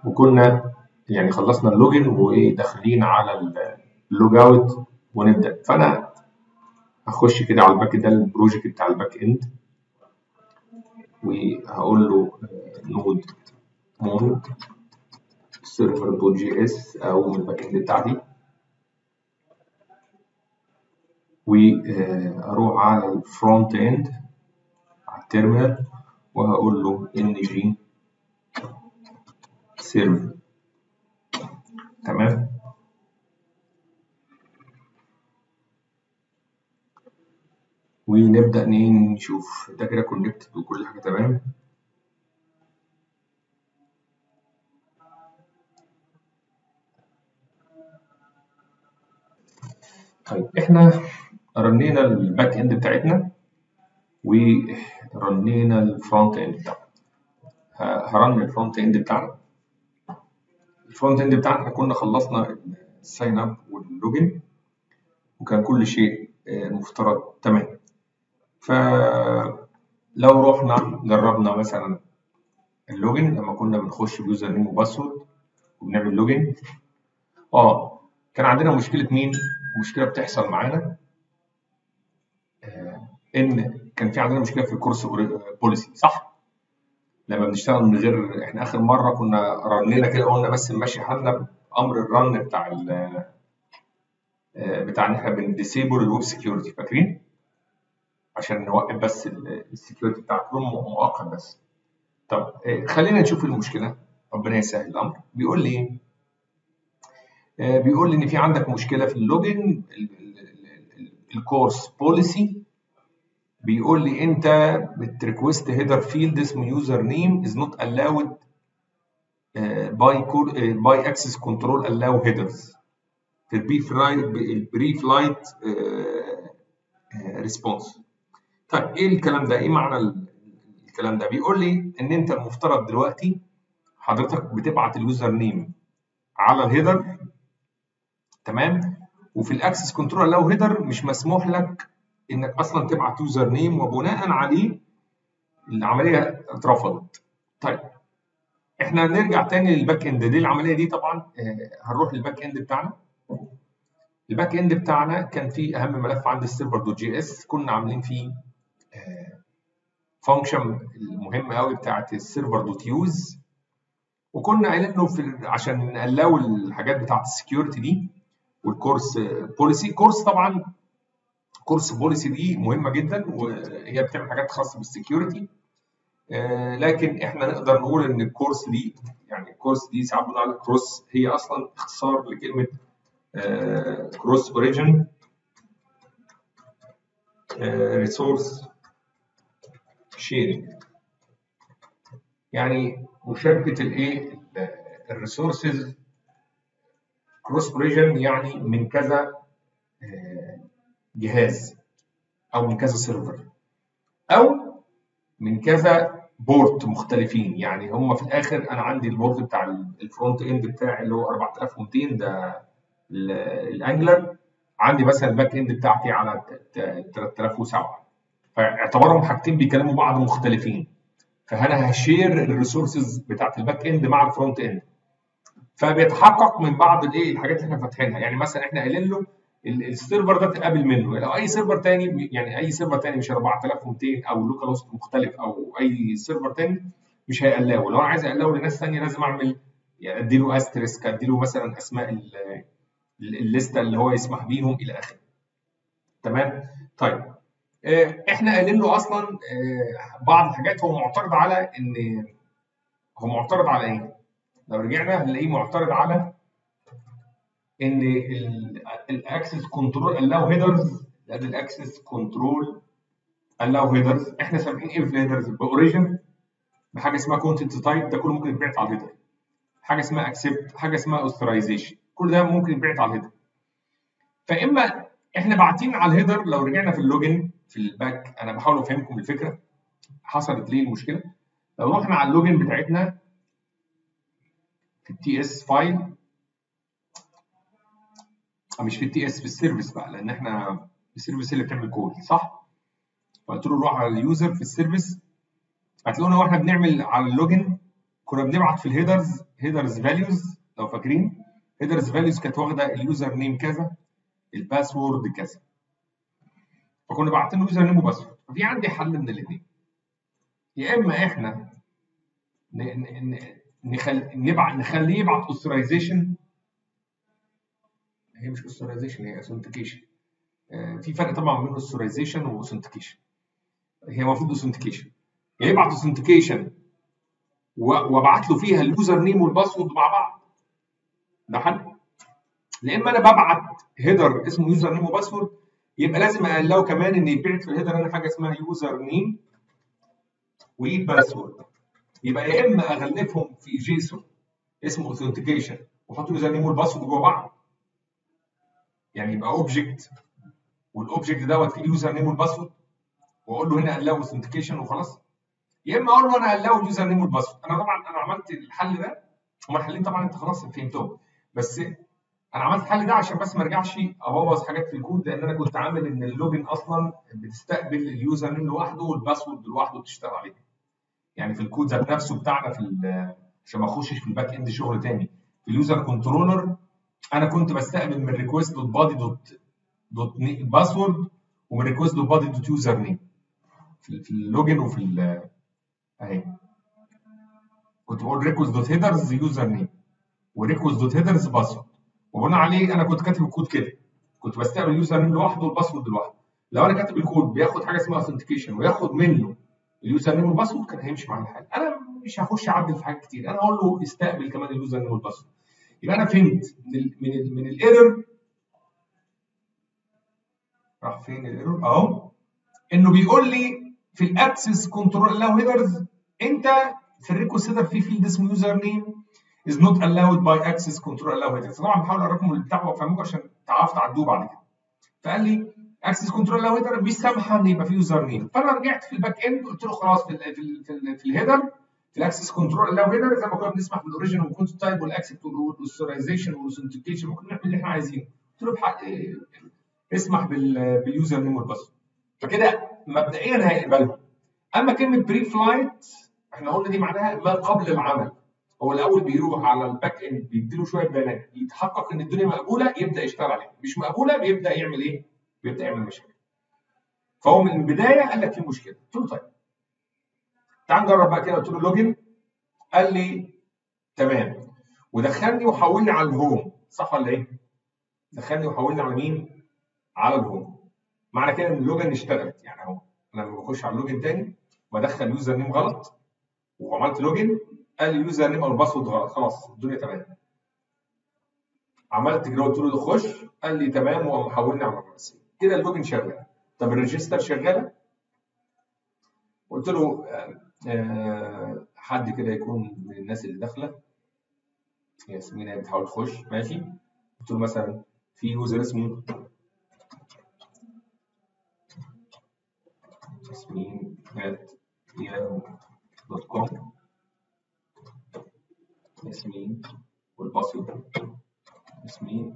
وكنا يعني خلصنا اللوجن وداخلين على اللوج اوت ونبدا فانا هخش كده على الباك ده البروجكت بتاع الباك اند وهقول له نود مون سيرفر دوت جي اس او من الباك اند بتاعتي واروح على الفرونت اند على التيرمينال وهقول له ان جي سيرف تمام ونبدأ نشوف ده كده كونكتد وكل حاجة تمام طيب احنا رنينا الباك اند بتاعتنا ورنينا الفرونت اند بتاعنا هرن الفرونت اند بتاعنا الفرونت اند بتاعنا احنا كنا خلصنا الساين اب واللوجن وكان كل شيء المفترض تمام فلو رحنا جربنا مثلا اللوجن لما كنا بنخش بيوزر نيم وباسورد وبنعمل لوجن اه كان عندنا مشكله مين مشكله بتحصل معانا آه ان كان في عندنا مشكله في الكورس بوليسي صح لما بنشتغل من غير احنا اخر مره كنا رنينا كده قلنا بس نمشي حالنا بامر الرن بتاع ال آه بتاع ان احنا بنديسيبل الويب سكيورتي فاكرين عشان نوقف بس السكيورتي بتاعتهم مؤقت بس طب آه خلينا نشوف المشكله ربنا يسهل الامر بيقول لي آه بيقول لي ان في عندك مشكله في اللوجن الكورس بوليسي بيقول لي انت بتريكوست هيدر فيلد اسمه يوزر نيم از نوت allowed باي باي اكسس كنترول allow headers في البري فلايت البري فلايت ريسبونس طيب ايه الكلام ده؟ ايه معنى الكلام ده؟ بيقول لي ان انت المفترض دلوقتي حضرتك بتبعت اليوزر نيم على الهيدر تمام وفي الاكسس كنترول لو هيدر مش مسموح لك انك اصلا تبعت يوزر نيم وبناء عليه العمليه اترفضت طيب احنا نرجع تاني للباك اند دي العمليه دي طبعا آه هنروح للباك اند بتاعنا الباك اند بتاعنا كان فيه اهم ملف عند السيرفر دوت جي اس كنا عاملين فيه آه فانكشن المهمه قوي بتاعت السيرفر دوت يوز وكنا قايلين له في عشان نقلوا الحاجات بتاعت السكيورتي دي والكورس بوليسي كورس طبعا كورس بوليسي دي مهمه جدا وهي بتعمل حاجات خاصه بالسكيورتي آه لكن احنا نقدر نقول ان الكورس دي يعني الكورس دي ساعات بنقول عليها كروس هي اصلا اختصار لكلمه كروس اوريجن ريسورس شيرنج يعني مشاركه الايه الريسورسز كروس اوريجن يعني من كذا جهاز او من كذا سيرفر او من كذا بورت مختلفين يعني هم في الاخر انا عندي البورت بتاع الفرونت اند بتاعي اللي هو 4200 ده الانجلر عندي مثلا الباك اند بتاعتي على 3007 فاعتبرهم حاجتين بيكلموا بعض مختلفين فانا هشير الريسورسز بتاعت الباك اند مع الفرونت اند فبيتحقق من بعض الايه الحاجات اللي احنا فاتحينها يعني مثلا احنا قايلين له السيرفر ده تقابل منه لو اي سيرفر تاني يعني اي سيرفر تاني مش 4200 او لوكال هوست مختلف او اي سيرفر تاني مش هيقلقه لو انا عايز اقلقه لناس ثانيه لازم اعمل يعني ادي له استريسك ادي له مثلا اسماء الليسته اللي هو يسمح بيهم الى اخره تمام طيب احنا قايلين له اصلا بعض الحاجات هو معترض على ان هو معترض على ايه؟ لو رجعنا هنلاقيه معترض على ان الاكسس كنترول allow هيدرز ادي الاكسس كنترول allow هيدرز احنا سامعين ايه في الهيدرز باوريجن بحاجه اسمها كونتنت تايب ده كله ممكن يتبعت على الهيدر حاجه اسمها اكسبت حاجه اسمها اوثرايزيشن كل ده ممكن يتبعت على الهيدر فاما احنا باعتين على الهيدر لو رجعنا في اللوجن في الباك انا بحاول افهمكم الفكره حصلت ليه المشكله لو رحنا على اللوجن بتاعتنا في التي اس فايل مش في التي اس في السيرفيس بقى لان احنا السيرفيس اللي بتعمل كول صح؟ فقلت له روح على اليوزر في السيرفيس هتلاقونا واحنا بنعمل على اللوجن كنا بنبعت في الهيدرز هيدرز فاليوز لو فاكرين هيدرز فاليوز كانت واخده اليوزر نيم كذا الباسورد كذا فكنا باعتين له يوزر نيم وباسورد ففي عندي حل من الاثنين يا اما احنا نخل... نبعت نخليه يبعت اوثرايزيشن هي مش اوثرايزيشن هي اثنتيكيشن في فرق طبعا بين اوثرايزيشن واوثنتيكيشن هي المفروض اوثنتيكيشن يا يبعت اوثنتيكيشن وابعت له فيها اليوزر نيم والباسورد مع بعض ده حل لا اما انا ببعت هيدر اسمه يوزر نيم وباسورد يبقى لازم اقلله كمان ان يبعت في الهيدر انا حاجه اسمها يوزر نيم وباسورد يبقى يا اما اغلفهم في جيسون اسمه اوثنتيكيشن واحط يوزر نيم والباسورد جوه بعض يعني يبقى اوبجكت والاوبجكت دوت فيه اليوزر نيم والباسورد واقول له هنا allow authentication وخلاص يا اما اقول له انا allow اليوزر نيم والباسورد انا طبعا انا عملت الحل ده هما الحلين طبعا انت خلاص فهمتهم بس انا عملت الحل ده عشان بس ما ارجعش ابوظ حاجات في الكود لان انا كنت عامل ان اللوجن اصلا بتستقبل اليوزر نيم لوحده والباسورد لوحده بتشتغل عليه يعني في الكود ذات نفسه بتاعنا في عشان ما اخشش في الباك اند شغل تاني في اليوزر كنترولر انا كنت بستقبل من ريكوست دوت بادي دوت دوت باسورد ومن ريكوست دوت بادي دوت يوزر نيم في اللوجن وفي ال اهي كنت بقول ريكوست دوت هيدرز يوزر نيم وريكوست دوت هيدرز باسورد وبناء عليه انا كنت كاتب الكود كده كنت بستقبل اليوزر نيم لوحده والباسورد لوحده لو انا كاتب الكود بياخد حاجه اسمها اوثنتيكيشن وياخد منه اليوزر نيم والباسورد كان هيمشي معايا الحال انا مش هخش اعدل في حاجات كتير انا اقول له استقبل كمان اليوزر نيم والباسورد يبقى انا فهمت من ال من ال من الايرور راح فين الايرور اهو انه بيقول لي في الاكسس كنترول لو هيدرز انت في الريكوست هيدر في فيلد اسمه يوزر نيم is not allowed by access control allow headers طبعا بحاول اقربكم البتاع وافهمكم عشان تعرفوا تعدوه بعد كده فقال لي access control allow header مش سامحه ان يبقى في يوزر نيم فانا رجعت في الباك اند قلت له خلاص في ال في ال في, ال في الهيدر في الاكسس كنترول allow header زي ما كنا بنسمح بالاوريجن والكونت تايب والاكسبت والاوثرايزيشن والاوثنتيكيشن ممكن نعمل اللي احنا عايزينه قلت له بحق اسمح باليوزر نيم والباسورد فكده مبدئيا هيقبلها اما كلمه بري فلايت احنا قلنا دي معناها ما قبل العمل هو الاول بيروح على الباك اند بيديله شويه بيانات يتحقق ان الدنيا مقبوله يبدا يشتغل عليها مش مقبوله بيبدا يعمل ايه؟ بيبدا يعمل مشاكل فهو من البدايه قال لك في مشكله قلت له طيب تعال نجرب بقى كده قلت له لوجن قال لي تمام ودخلني وحولني على الهوم صح ولا ايه؟ دخلني وحولني على مين؟ على الهوم معنى كده ان اللوجن اشتغلت يعني اهو انا لما بخش على اللوجن تاني بدخل يوزر نيم غلط وعملت لوجن قال لي يوزر نيم او الباسورد غلط خلاص الدنيا تمام عملت كده قلت له خش قال لي تمام وقام حولني على الرئيسيه كده اللوجن شغال طب الريجستر شغاله قلت له آه آه حد كده يكون من الناس اللي داخله ياسمين هي بتحاول تخش ماشي قلت له مثلا في يوزر اسمه ياسمين at دوت كوم ياسمين والباسورد ياسمين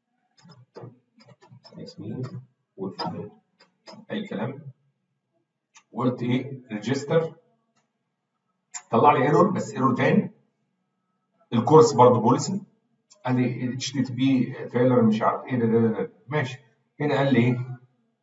ياسمين والفون اي كلام وقلت ايه ريجستر طلع لي ايرور بس ايرور تاني الكورس برضه بوليسي قال لي اتش تي بي فيلر مش عارف ايه ده, ده, ده ماشي هنا قال لي ايه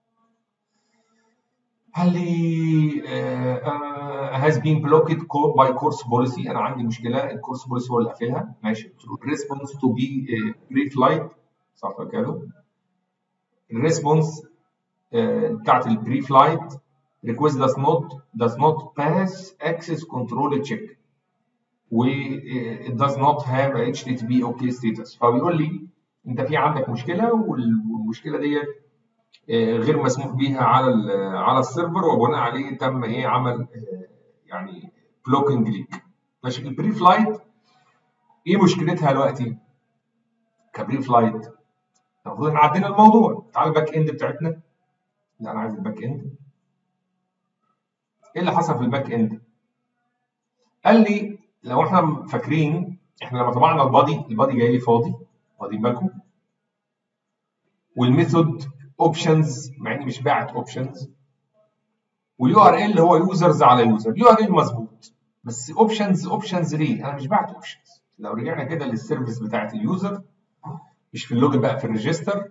قال لي هاز بين بلوكد باي كورس بوليسي انا عندي مشكله الكورس بوليسي هو اللي قافلها ماشي قلت له ريسبونس تو بي بري فلايت صح كده الريسبونس بتاعت البري فلايت request does not does not pass access control check و it does not have a HTTP OK status فبيقول لي انت في عندك مشكله والمشكله ديت غير مسموح بيها على على السيرفر وبناء عليه تم ايه عمل يعني بلوكينج ليك ماشي البري فلايت ايه مشكلتها دلوقتي كبري فلايت المفروض احنا عدينا الموضوع تعال الباك اند بتاعتنا لا انا عايز الباك اند ايه اللي حصل في الباك اند قال لي لو احنا فاكرين احنا لما طبعنا البادي البادي جاي لي فاضي واخدين بالكم والميثود اوبشنز مع اني مش باعت اوبشنز واليو ار ال هو يوزرز على يوزر اليو ار ال مظبوط بس اوبشنز اوبشنز ليه؟ انا مش بعت اوبشنز لو رجعنا كده للسيرفيس بتاعت اليوزر مش في اللوجن بقى في الريجستر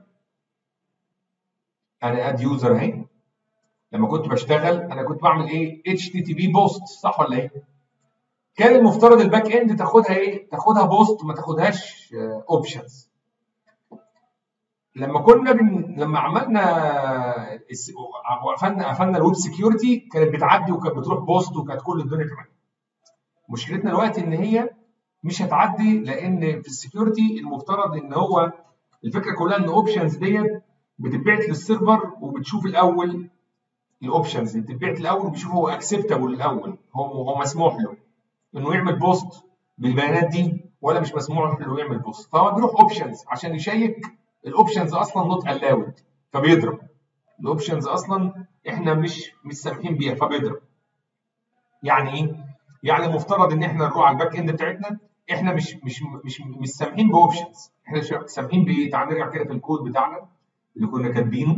انا اد يوزر اهي لما كنت بشتغل انا كنت بعمل ايه؟ اتش تي تي بي بوست صح ولا ايه؟ كان المفترض الباك اند تاخدها ايه؟ تاخدها بوست وما تاخدهاش اوبشنز. لما كنا بن... لما عملنا الس- وقفلنا قفلنا الويب سكيورتي كانت بتعدي وكانت بتروح بوست وكانت كل الدنيا تمام. مشكلتنا دلوقتي ان هي مش هتعدي لان في السكيورتي المفترض ان هو الفكره كلها ان اوبشنز ديت بتتبعت للسيرفر وبتشوف الاول الاوبشنز دي بتتبعت الاول وبيشوف هو اكسبتابل الاول هو هو مسموح له انه يعمل بوست بالبيانات دي ولا مش مسموح له يعمل بوست فهو بيروح اوبشنز عشان يشيك الاوبشنز اصلا نوت الاود فبيضرب الاوبشنز اصلا احنا مش مش سامحين بيها فبيضرب يعني ايه؟ يعني المفترض ان احنا نروح على الباك اند بتاعتنا احنا مش مش مش مش سامحين باوبشنز احنا شا- سامحين بايه؟ تعال نرجع كده في الكود بتاعنا اللي كنا كاتبينه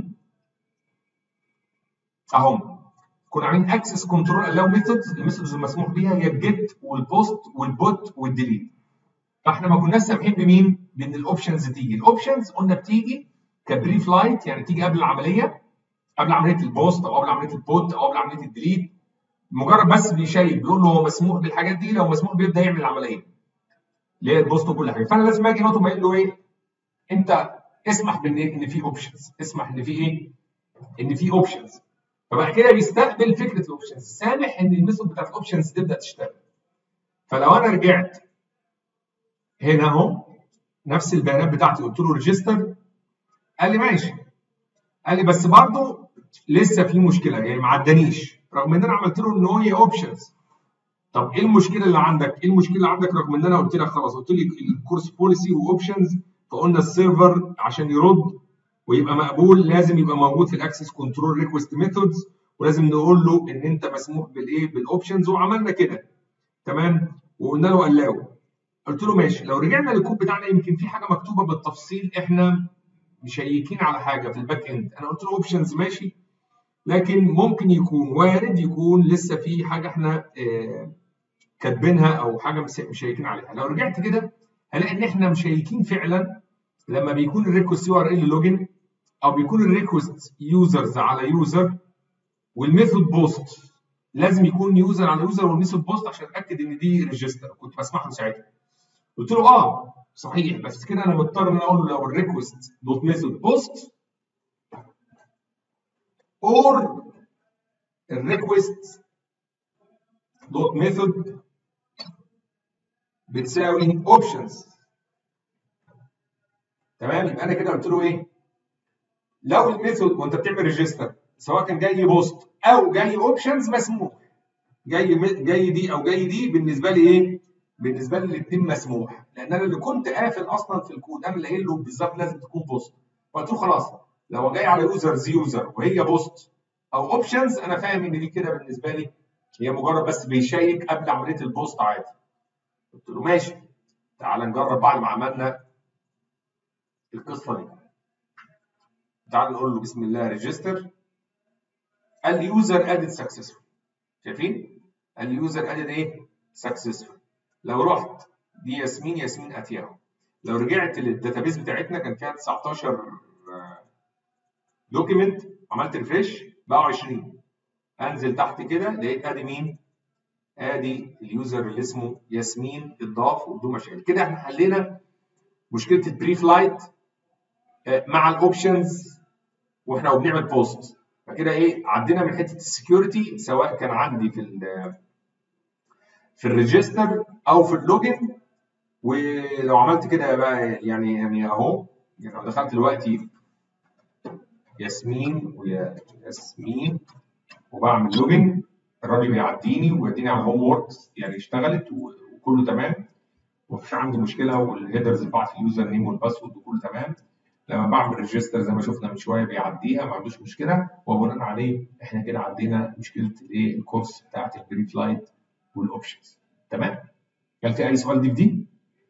اهم كنا عاملين اكسس كنترول الاو ميثودز الميثودز المسموح بيها هي الجيت والبوست والبوت والديليت فاحنا ما كناش سامحين بمين؟ بان الاوبشنز تيجي الاوبشنز قلنا بتيجي كبري فلايت يعني تيجي قبل العمليه قبل عمليه البوست او قبل عمليه البوت او قبل عمليه الديليت مجرد بس بيشيك بيقول له هو مسموح بالحاجات دي لو مسموح بيبدا يعمل العمليه اللي هي البوست وكل حاجه فانا لازم اجي نقطه ما اقول له ايه انت اسمح بان ان في اوبشنز اسمح ان في ايه ان في اوبشنز فبعد كده بيستقبل فكره الاوبشنز سامح ان الميثود بتاعت الاوبشنز تبدا تشتغل فلو انا رجعت هنا اهو نفس البيانات بتاعتي قلت له ريجستر قال لي ماشي قال لي بس برضه لسه في مشكله يعني ما عدانيش رغم ان انا عملت له ان هي اوبشنز طب ايه المشكله اللي عندك؟ ايه المشكله اللي عندك رغم ان انا قلت لك خلاص قلت لي الكورس بوليسي واوبشنز فقلنا السيرفر عشان يرد ويبقى مقبول لازم يبقى موجود في الاكسس كنترول ريكوست ميثودز ولازم نقول له ان انت مسموح بالايه؟ بالاوبشنز وعملنا كده تمام؟ وقلنا له allow قلت له ماشي لو رجعنا للكود بتاعنا يمكن في حاجه مكتوبه بالتفصيل احنا مشيكين على حاجه في الباك اند انا قلت له اوبشنز ماشي لكن ممكن يكون وارد يكون لسه في حاجه احنا آه كاتبينها او حاجه مس- مشيكين عليها لو رجعت كده هلاقي ان احنا مشيكين فعلا لما بيكون الريكوست يو ار ال لوجن او بيكون الريكوست يوزرز على يوزر والميثود بوست لازم يكون يوزر على يوزر والميثود بوست عشان اتاكد ان دي ريجستر كنت بسمح له ساعتها قلت له اه صحيح بس كده انا مضطر ان اقول له لو الريكوست دوت ميثود بوست اور الريكوست دوت ميثود بتساوي اوبشنز تمام يبقى انا كده قلت له ايه لو الميثود وانت بتعمل ريجستر سواء كان جاي بوست او جاي اوبشنز مسموح جاي جاي دي او جاي دي بالنسبه لي ايه بالنسبه لي الاثنين مسموح لان انا اللي كنت قافل اصلا في الكود انا اللي قايل له بالظبط لازم تكون بوست فقلت له خلاص لو جاي على يوزرز يوزر وهي بوست او اوبشنز انا فاهم ان دي كده بالنسبه لي هي مجرد بس بيشيك قبل عمليه البوست عادي قلت له ماشي تعال نجرب بعد ما عملنا القصه دي تعال نقول له بسم الله ريجستر قال لي يوزر ادد سكسسفول شايفين؟ قال لي يوزر ادد ايه؟ سكسسفول لو رحت دي ياسمين ياسمين اتياهو لو رجعت للداتابيز بتاعتنا كان فيها 19 دوكيمنت عملت ريفريش بقوا 20 انزل تحت كده لقيت ادي مين؟ ادي اليوزر اللي اسمه ياسمين اتضاف وبدون مشاكل كده احنا حلينا مشكله البري فلايت مع الاوبشنز واحنا بنعمل بوست فكده ايه عدينا من حته السكيورتي سواء كان عندي في ال في الريجستر او في اللوجن ولو عملت كده بقى يعني يعني اهو يعني لو دخلت دلوقتي ياسمين ويا ياسمين وبعمل لوجن الراجل بيعديني ويديني على الهوم وورك يعني اشتغلت وكله تمام ومفيش عندي مشكله والهيدرز بعت اليوزر نيم والباسورد وكله تمام لما بعمل ريجستر زي ما شفنا من شويه بيعديها ما عندوش مشكله وبناء عليه احنا كده عدينا مشكله الايه الكورس بتاعت البري فلايت والاوبشنز تمام كان في اي سؤال دي في دي؟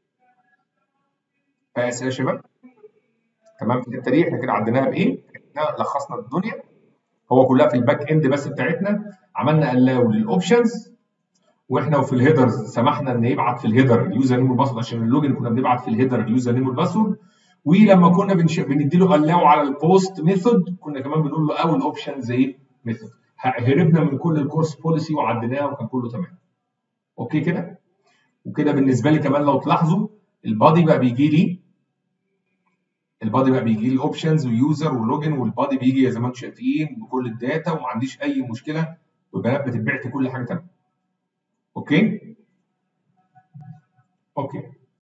اي اسئله يا شباب؟ تمام في الحته دي احنا كده عديناها بايه؟ احنا لخصنا الدنيا هو كلها في الباك اند بس بتاعتنا عملنا الاو للاوبشنز واحنا وفي الهيدر سمحنا ان يبعت في الهيدر اليوزر نيم والباسورد عشان اللوجن كنا بنبعت في الهيدر اليوزر نيم والباسورد ولما كنا بنش... بندي له الاو على البوست ميثود كنا كمان بنقول له او الاوبشنز ايه ميثود هربنا من كل الكورس بوليسي وعديناها وكان كله تمام اوكي كده وكده بالنسبه لي كمان لو تلاحظوا البادي بقى بيجي لي البادي بقى بيجي لي اوبشنز ويوزر ولوجن والبادي بيجي زي ما انتم شايفين بكل الداتا وما عنديش اي مشكله والبيانات بتتبعت كل حاجه تمام اوكي اوكي